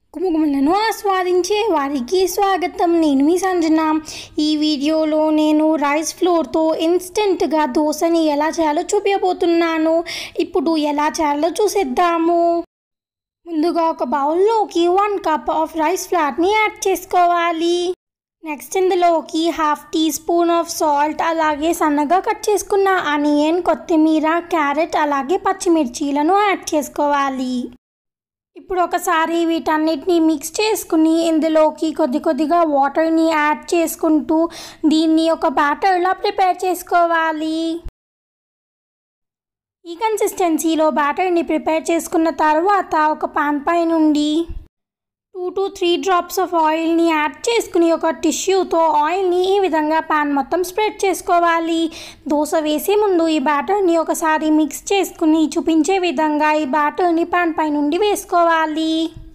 కుముకుమలను ఆస్వాదించే వారికి స్వాగతం నేను మీ సంజన ఈ వీడియోలో నేను రైస్ ఫ్లోర్తో ఇన్స్టెంట్గా దోశని ఎలా చేయాలో చూపించబోతున్నాను ఇప్పుడు ఎలా చేయాలో చూసేద్దాము ముందుగా ఒక బౌల్లోకి వన్ కప్ ఆఫ్ రైస్ ఫ్లార్ని యాడ్ చేసుకోవాలి నెక్స్ట్ ఇందులోకి half teaspoon of salt అలాగే సన్నగా కట్ చేసుకున్న ఆనియన్ కొత్తిమీర క్యారెట్ అలాగే పచ్చిమిర్చీలను యాడ్ చేసుకోవాలి ఇప్పుడు ఒకసారి వీటన్నిటిని మిక్స్ చేసుకుని ఇందులోకి కొద్ది కొద్దిగా వాటర్ని యాడ్ చేసుకుంటూ దీన్ని ఒక బ్యాటర్లా ప్రిపేర్ చేసుకోవాలి ఈ కన్సిస్టెన్సీలో బ్యాటర్ని ప్రిపేర్ చేసుకున్న తర్వాత ఒక పాన్ పై నుండి two to three drops of ఆయిల్ని యాడ్ చేసుకుని ఒక టిష్యూతో ఆయిల్ని ఈ విధంగా పాన్ మొత్తం స్ప్రెడ్ చేసుకోవాలి దోశ వేసే ముందు ఈ బ్యాటర్ని ఒకసారి మిక్స్ చేసుకుని చూపించే విధంగా ఈ బ్యాటర్ని పాన్ పై నుండి వేసుకోవాలి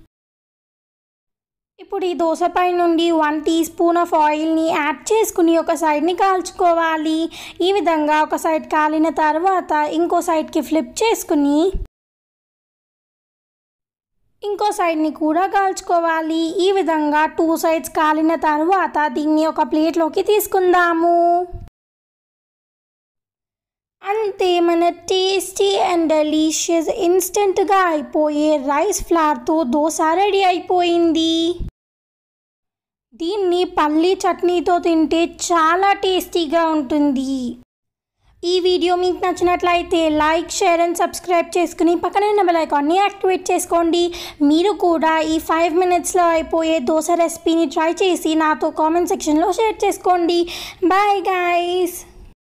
ఇప్పుడు ఈ దోశపై నుండి వన్ టీ స్పూన్ ఆఫ్ ఆయిల్ని యాడ్ చేసుకుని ఒక సైడ్ని కాల్చుకోవాలి ఈ విధంగా ఒక సైడ్ కాలిన తర్వాత ఇంకో సైడ్కి ఫ్లిప్ చేసుకుని ఇంకో సైడ్ని కూడా కాల్చుకోవాలి ఈ విధంగా టూ సైడ్స్ కాలిన తర్వాత దీన్ని ఒక ప్లేట్లోకి తీసుకుందాము అంతే మన టేస్టీ అండ్ డెలీషియస్ ఇన్స్టెంట్గా అయిపోయే రైస్ ఫ్లార్తో దోశ రెడీ అయిపోయింది దీన్ని పల్లీ చట్నీతో తింటే చాలా టేస్టీగా ఉంటుంది ఈ వీడియో మీకు నచ్చినట్లయితే లైక్ షేర్ అండ్ సబ్స్క్రైబ్ చేసుకుని పక్కనే ఉన్న బెల్ ఐకాన్ని యాక్టివేట్ చేసుకోండి మీరు కూడా ఈ ఫైవ్ మినిట్స్లో అయిపోయే దోశ రెసిపీని ట్రై చేసి నాతో కామెంట్ సెక్షన్లో షేర్ చేసుకోండి బాయ్ గాయస్